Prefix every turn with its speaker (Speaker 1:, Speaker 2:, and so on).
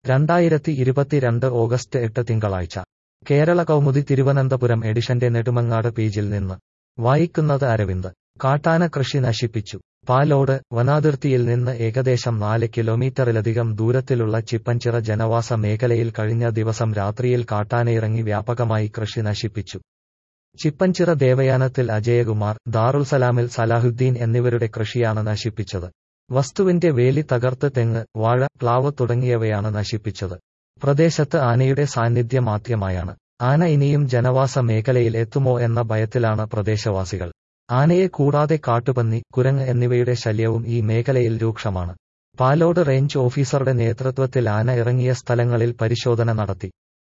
Speaker 1: രണ്ടായിരത്തി ഇരുപത്തിരണ്ട് ഓഗസ്റ്റ് എട്ട് തിങ്കളാഴ്ച കേരള കൗമുദി തിരുവനന്തപുരം എഡിഷന്റെ നെടുമങ്ങാട് പേജിൽ നിന്ന് വായിക്കുന്നത് അരവിന്ദ് കാട്ടാന കൃഷി നശിപ്പിച്ചു പാലോട് വനാതിർത്തിയിൽ നിന്ന് ഏകദേശം നാല് കിലോമീറ്ററിലധികം ദൂരത്തിലുള്ള ചിപ്പഞ്ചിറ ജനവാസ മേഖലയിൽ കഴിഞ്ഞ ദിവസം രാത്രിയിൽ കാട്ടാനയിറങ്ങി വ്യാപകമായി കൃഷി നശിപ്പിച്ചു ചിപ്പഞ്ചിറ ദേവയാനത്തിൽ അജയകുമാർ ദാറുൽസലാമിൽ സലാഹുദ്ദീൻ എന്നിവരുടെ കൃഷിയാണ് നശിപ്പിച്ചത് വസ്തുവിന്റെ വേലി തകർത്ത് തെങ്ങ് വാഴ പ്ലാവ് തുടങ്ങിയവയാണ് നശിപ്പിച്ചത് പ്രദേശത്ത് ആനയുടെ സാന്നിധ്യം ആദ്യമായാണ് ആന ഇനിയും ജനവാസ മേഖലയിൽ എത്തുമോ എന്ന ഭയത്തിലാണ് പ്രദേശവാസികൾ ആനയെ കൂടാതെ കാട്ടുപന്നി കുരങ്ങ് എന്നിവയുടെ ശല്യവും ഈ മേഖലയിൽ രൂക്ഷമാണ് പാലോട് റേഞ്ച് ഓഫീസറുടെ നേതൃത്വത്തിൽ ആന ഇറങ്ങിയ സ്ഥലങ്ങളിൽ പരിശോധന നടത്തി